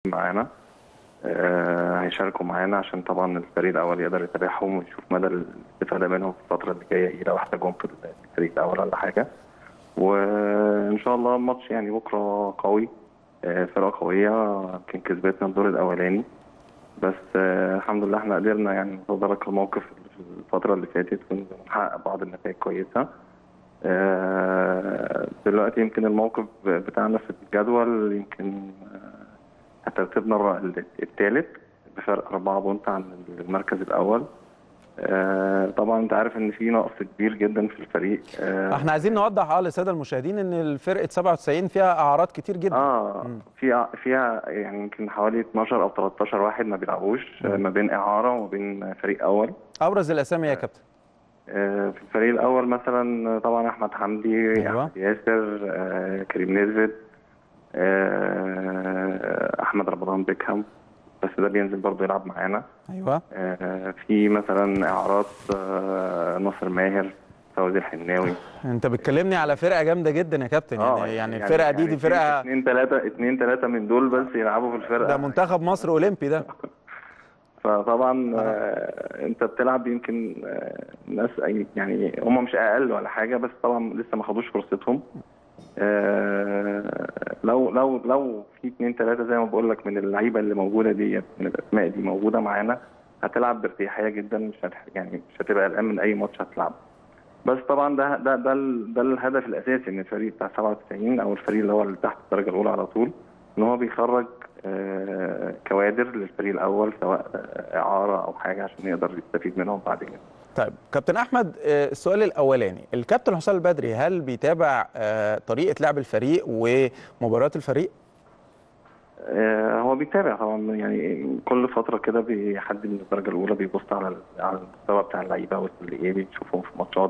معانا آه، هيشاركوا معانا عشان طبعا الفريق الاول يقدر يتابعهم ويشوف مدى الاستفاده منهم في الفتره اللي جايه ايه لو احتاجهم في الفريق الاول ولا حاجه وان شاء الله الماتش يعني بكره قوي آه، فرقه قويه يمكن كسبتنا الدور الاولاني بس آه، الحمد لله احنا قدرنا يعني نتدارك الموقف في الفتره اللي فاتت ونحقق بعض النتائج كويسه آه، دلوقتي يمكن الموقف بتاعنا في الجدول يمكن آه، ترتيبنا الثالث بفرق أربعة بونت عن المركز الأول آه، طبعا انت عارف ان في نقص كبير جدا في الفريق آه، احنا عايزين نوضح اه للساده المشاهدين ان الفرقه 97 فيها اعراض كتير جدا اه في فيها يعني يمكن حوالي 12 او 13 واحد ما بيلعبوش آه، ما بين اعاره وما بين فريق اول ابرز الاسامي يا كابتن آه، في الفريق الاول مثلا طبعا احمد حمدي أيوة. احمد ياسر آه، كريم نزفت آه، احمد رمضان بيكهام بس ده بينزل برضه يلعب معانا ايوه آه، في مثلا اعارات آه، ناصر ماهر فوزي الحناوي انت بتكلمني على فرقه جامده جدا يا كابتن آه، يعني يعني الفرقه دي دي في فرقه اثنين ثلاثة اثنين ثلاثة من دول بس يلعبوا في الفرقة ده منتخب مصر اولمبي ده فطبعا آه انت بتلعب يمكن آه ناس أي- يعني هم مش اقل ولا حاجه بس طبعا لسه ما خدوش فرصتهم آه لو لو لو في اثنين ثلاثه زي ما بقول لك من اللعيبه اللي موجوده دي من الاسماء دي موجوده معانا هتلعب بارتياحيه جدا مش هت يعني مش هتبقى قلقان من اي ماتش هتلعبه بس طبعا ده ده ده, ال- ده الهدف الاساسي من الفريق بتاع 97 او الفريق اللي هو اللي تحت الدرجه الاولى على طول ان هو بيخرج آه، كوادر للفريق الاول سواء آه، اعاره او حاجه عشان يقدر يستفيد منهم بعد كده طيب كابتن احمد آه، السؤال الاولاني الكابتن حسام البدري هل بيتابع آه، طريقه لعب الفريق ومباريات الفريق آه، هو بيتابع طبعا يعني كل فتره كده بيحدد من الدرجه الاولى بيبص على على المستوى بتاع اللعيبه وصل لايه بيشوفهم في ماتشات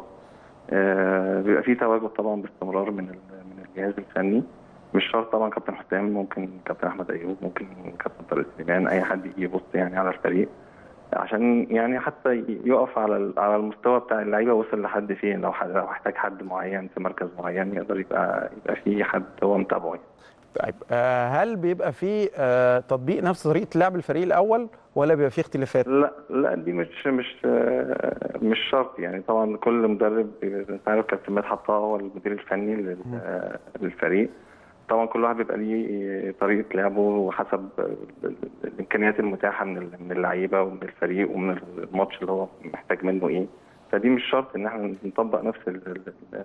آه، بيبقى في تواجد طبعا باستمرار من ال- من الجهاز الفني مش شرط طبعا كابتن حسام ممكن كابتن احمد ايوب ممكن كابتن طارق سليمان اي حد يجي يبص يعني على الفريق عشان يعني حتى يقف على ال- على المستوى بتاع اللعيبه وصل لحد فين لو حد لو احتاج حد معين في مركز معين يقدر يبقى يبقى في حد هو متابعه يعني. طيب آه، هل بيبقى في آه، تطبيق نفس طريقه لعب الفريق الاول ولا بيبقى في اختلافات لا لا دي مش مش آه، مش شرط يعني طبعا كل مدرب انت عارف كابتن مدحت طه هو المدير الفني لل- آه، للفريق طبعا كل واحد بيبقى ليه طريقه لعبه وحسب ال- ال- الامكانيات المتاحه من ال- من اللعيبه ومن الفريق ومن الماتش اللي هو محتاج منه ايه فدي مش شرط ان احنا نطبق نفس ال-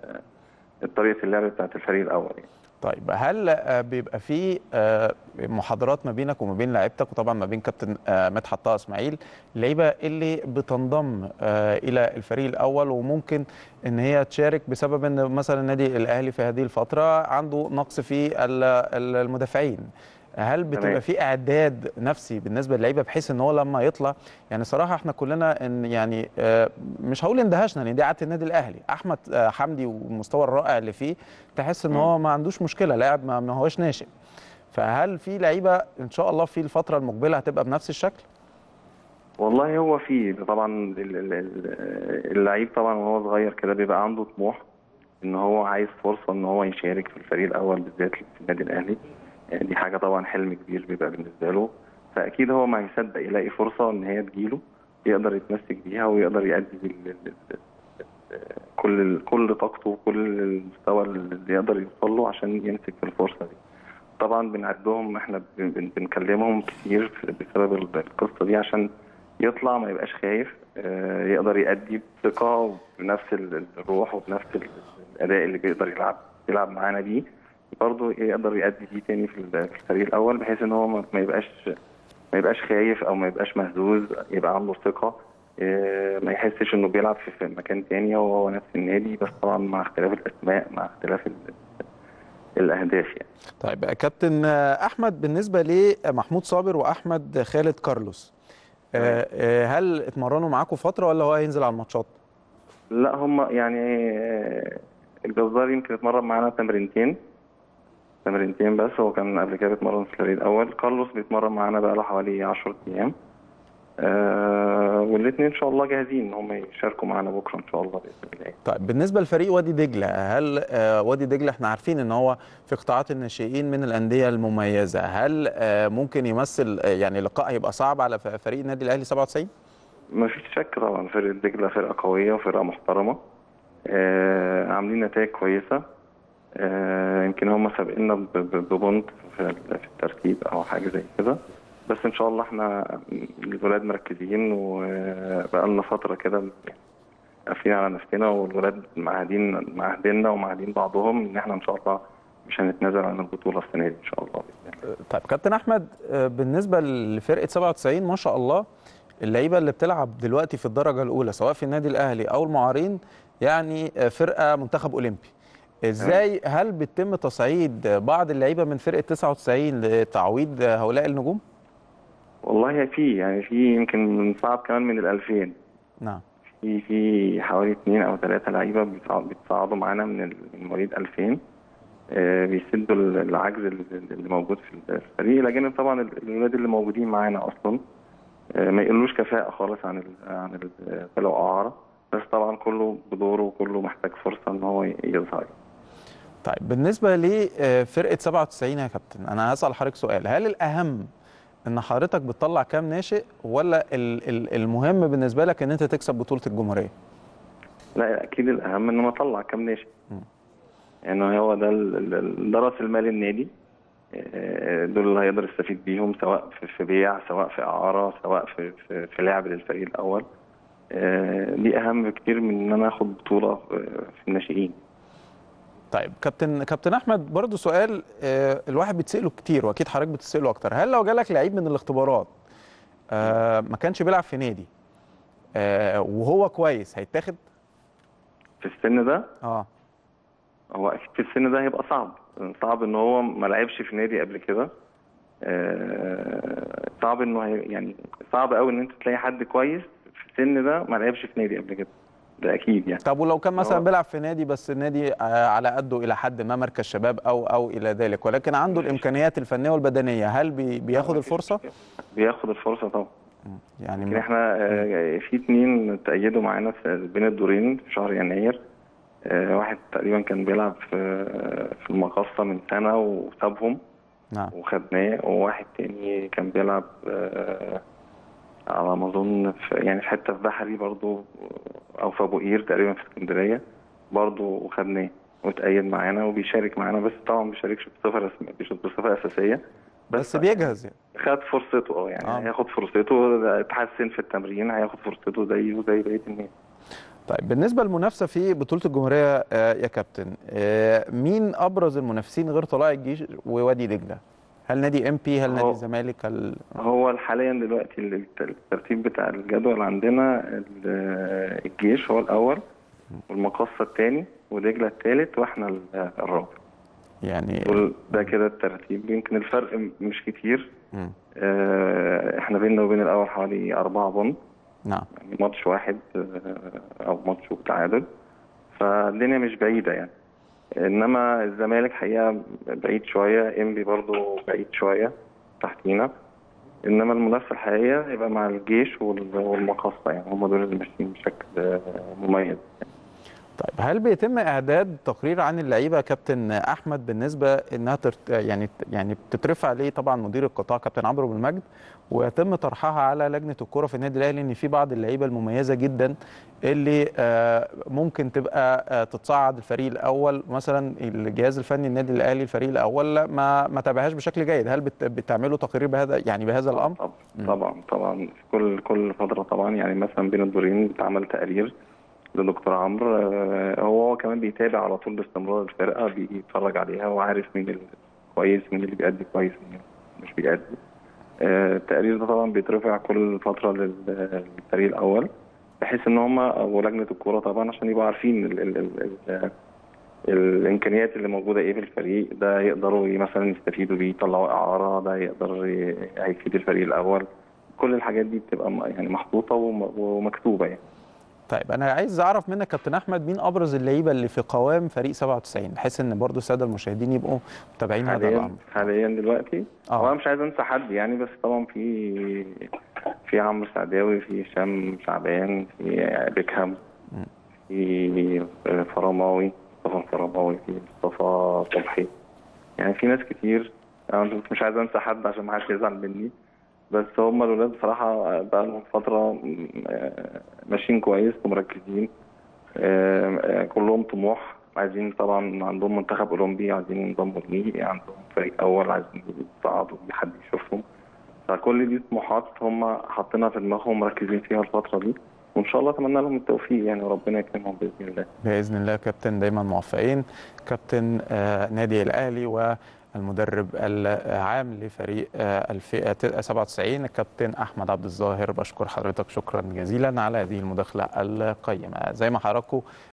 ال- طريقه اللعب بتاعت الفريق الاول يعني. طيب هل آه، بيبقى في آه، محاضرات ما بينك وما بين لعيبتك وطبعا ما بين كابتن آه، مدحت طه اسماعيل اللعيبه اللي بتنضم آه، الى الفريق الاول وممكن ان هي تشارك بسبب ان مثلا النادي الاهلي في هذه الفتره عنده نقص في ال- ال- المدافعين هل بتبقى تمام. في اعداد نفسي بالنسبه للعيبه بحيث ان هو لما يطلع يعني صراحه احنا كلنا ان يعني آه، مش هقول اندهشنا لان دي عاده النادي الاهلي احمد آه، حمدي والمستوى الرائع اللي فيه تحس ان هو ما عندوش مشكله لاعب ما ما هوش ناشئ فهل في لعيبه ان شاء الله في الفتره المقبله هتبقى بنفس الشكل والله هو في طبعا ال- ال- ال- اللعيب طبعا وهو صغير كده بيبقى عنده طموح ان هو عايز فرصه ان هو يشارك في الفريق الاول بالذات في النادي الاهلي يعني دي حاجه طبعا حلم كبير بيبقى بالنسبه له فاكيد هو ما هيصدق يلاقي فرصه ان هي تجيله يقدر يتمسك بيها ويقدر يأدي بال- ال- ال- كل ال- كل طاقته وكل المستوى اللي يقدر يوصل له عشان يمسك في الفرصه دي طبعا بنعدهم احنا بن- بن- بنكلمهم كتير بسبب ال- القصه دي عشان يطلع ما يبقاش خايف آه، يقدر يأدي بثقة وبنفس ال- الروح وبنفس ال- الأداء اللي بيقدر يلعب يلعب معانا بيه برضه يقدر يأدي بيه تاني في ال- في الفريق الأول بحيث إن هو ما ما يبقاش ما يبقاش خايف أو ما يبقاش مهزوز يبقى عنده ثقة آه، ما يحسش إنه بيلعب في في مكان تاني وهو نفس النادي بس طبعا مع اختلاف الأسماء مع اختلاف ال- الأهداف يعني. طيب كابتن آه، احمد بالنسبه لمحمود صابر واحمد خالد كارلوس آه، آه، هل اتمرنوا معاكم فتره ولا هو هينزل على الماتشات لا هم يعني آه، الجزار يمكن اتمرن معانا تمرينتين تمرينتين بس هو كان قبل كده بيتمرن في الفريق الاول كارلوس بيتمرن معانا بقى له حوالي 10 ايام آه والاثنين ان شاء الله جاهزين ان هم يشاركوا معانا بكره ان شاء الله باذن الله طيب بالنسبه لفريق وادي دجله هل آه وادي دجله احنا عارفين ان هو في قطاعات الناشئين من الانديه المميزه هل آه ممكن يمثل آه يعني لقاء هيبقى صعب على ف- فريق النادي الاهلي 97 ما فيش شك طبعا فرقه دجله فرقه قويه وفرقه محترمه آه عاملين نتائج كويسه آه يمكن هم سابقنا ب- ب- ببونت في ال- في الترتيب او حاجه زي كده بس ان شاء الله احنا الولاد مركزين وبقالنا فتره كده قافلين على نفسنا والولاد معاهدين معاهديننا ومعاهدين بعضهم ان احنا ان شاء الله مش هنتنازل عن البطوله السنه دي ان شاء الله باذن الله طيب كابتن احمد آه، بالنسبه لفرقه 97 ما شاء الله اللعيبه اللي بتلعب دلوقتي في الدرجه الاولى سواء في النادي الاهلي او المعارين يعني آه، فرقه منتخب اولمبي ازاي هل بيتم تصعيد بعض اللعيبه من فرقه 99 لتعويض هؤلاء النجوم والله في يعني في يمكن من صعب كمان من ال 2000 نعم في في حوالي اثنين او ثلاثه لعيبه بيتصع- بيتصعدوا معانا من ال- من مواليد 2000 آه، بيسدوا ال- العجز اللي اللي موجود في الفريق الى جانب طبعا ال- الولاد اللي موجودين معانا اصلا آه، ما يقلوش كفاءه خالص عن ال عن ال- لو اعاره بس طبعا كله بدوره وكله محتاج فرصه ان هو ي- يظهر طيب بالنسبه لفرقه 97 يا كابتن انا هسال حضرتك سؤال هل الاهم ان حضرتك بتطلع كام ناشئ ولا ال- ال- المهم بالنسبه لك ان انت تكسب بطوله الجمهوريه لا اكيد الاهم ان انا اطلع كام ناشئ مم. يعني هو ده ال- ال- ده راس المال النادي آه، دول اللي هيقدر يستفيد بيهم سواء في- في بيع سواء في اعاره سواء في في, في لعب للفريق الاول آه، دي اهم بكتير من ان انا اخد بطوله في في الناشئين طيب كابتن كابتن احمد برضو سؤال آه، الواحد بيتساله كتير واكيد حضرتك بتساله اكتر هل لو جالك لعيب من الاختبارات آه، ما كانش بيلعب في نادي آه، وهو كويس هيتاخد في السن ده اه هو اكيد في السن ده هيبقى صعب صعب ان هو ما لعبش في نادي قبل كده آه، صعب انه هي يعني صعب قوي ان انت تلاقي حد كويس في السن ده ما لعبش في نادي قبل كده ده اكيد يعني طب ولو كان مثلا هو- بيلعب في نادي بس النادي آه، على قده الى حد ما مركز شباب او او الى ذلك ولكن عنده الامكانيات الفنيه والبدنيه هل بي بياخد الفرصه بياخد الفرصه طبعا يعني لكن ما- احنا آه، في اتنين تأيدوا معانا في بين الدورين في شهر يناير آه، واحد تقريبا كان بيلعب في في المقصة من سنة وسابهم نعم وخدناه وواحد تاني كان بيلعب آه، على ما اظن في يعني في حته في بحري برضو او في ابو قير تقريبا في اسكندريه برضو وخدناه وتأيد معانا وبيشارك معانا بس طبعا ما بيشاركش بصفه رسميه مش بصفه اساسيه بس بيجهز يعني خد فرصته اه يعني آه. هياخد فرصته اتحسن في التمرين هياخد فرصته زيه زي بقيه الناس طيب بالنسبه للمنافسه في بطوله الجمهوريه آه، يا كابتن آه، مين ابرز المنافسين غير طلائع الجيش ووادي دجله هل نادي ام بي هل نادي هو- الزمالك هل هو حاليا دلوقتي ال- الترتيب بتاع الجدول عندنا ال- الجيش هو الاول والمقصه الثاني ودجله الثالث واحنا ال- الرابع يعني دول ده كده الترتيب يمكن الفرق م- مش كتير مم. آه، احنا بيننا وبين الاول حوالي أربعة بونت نعم يعني ماتش واحد آه، او ماتش وتعادل فالدنيا مش بعيده يعني انما الزمالك حقيقه بعيد شويه انبي برضو بعيد شويه تحتينا انما المنافسه الحقيقيه هيبقى مع الجيش وال- والمقصه يعني هم دول اللي ماشيين بشكل آه، مميز طيب هل بيتم اعداد تقرير عن اللعيبه يا كابتن احمد بالنسبه انها ترت... يعني يعني بتترفع عليه طبعا مدير القطاع كابتن عمرو بن المجد ويتم طرحها على لجنه الكره في النادي الاهلي ان في بعض اللعيبه المميزه جدا اللي آه، ممكن تبقى آه، تتصعد الفريق الاول مثلا الجهاز الفني النادي الاهلي الفريق الاول لا، ما ما تابعهاش بشكل جيد هل بت... بتعملوا تقرير بهذا يعني بهذا الامر طبعا مم. طبعا طبعا في كل كل فتره طبعا يعني مثلا بين الدورين بيتعمل تقرير لدكتور عمرو آه، هو هو كمان بيتابع على طول باستمرار الفرقه بيتفرج عليها وعارف مين الكويس مين اللي بيأدي كويس مين مش بيأدي آه، التقرير ده طبعا بيترفع كل فتره لل- للفريق الاول بحيث ان هم ولجنه الكوره طبعا عشان يبقوا عارفين ال ال ال ال الامكانيات اللي موجوده ايه في الفريق ده يقدروا ي- مثلا يستفيدوا بيه يطلعوا اعاره ده يقدر ي- هيفيد الفريق الاول كل الحاجات دي بتبقى م- يعني محطوطه وم- ومكتوبه يعني طيب انا عايز اعرف منك كابتن احمد مين ابرز اللعيبه اللي في قوام فريق 97 بحيث ان برضو الساده المشاهدين يبقوا متابعين هذا حاليا الامر حاليا دلوقتي آه. هو أنا مش عايز انسى حد يعني بس طبعا في في عمرو سعداوي في هشام شعبان في بيكهام في فرماوي مصطفى فرماوي في مصطفى صبحي يعني في ناس كتير انا مش عايز انسى حد عشان ما حدش يزعل مني بس هم الولاد بصراحه بقى لهم فتره م- آه، ماشيين كويس ومركزين آه، آه، كلهم طموح عايزين طبعا عندهم منتخب اولمبي عايزين ينضموا ليه عندهم فريق اول عايزين يصعدوا حد يشوفهم فكل دي طموحات هم حاطينها في دماغهم مركزين فيها الفتره دي وان شاء الله اتمنى لهم التوفيق يعني وربنا يكرمهم باذن الله باذن الله كابتن دايما موفقين كابتن آه، نادي الاهلي والمدرب العام لفريق آه، الفئه 97 الكابتن احمد عبد الظاهر بشكر حضرتك شكرا جزيلا على هذه المداخله القيمه زي ما حضراتكم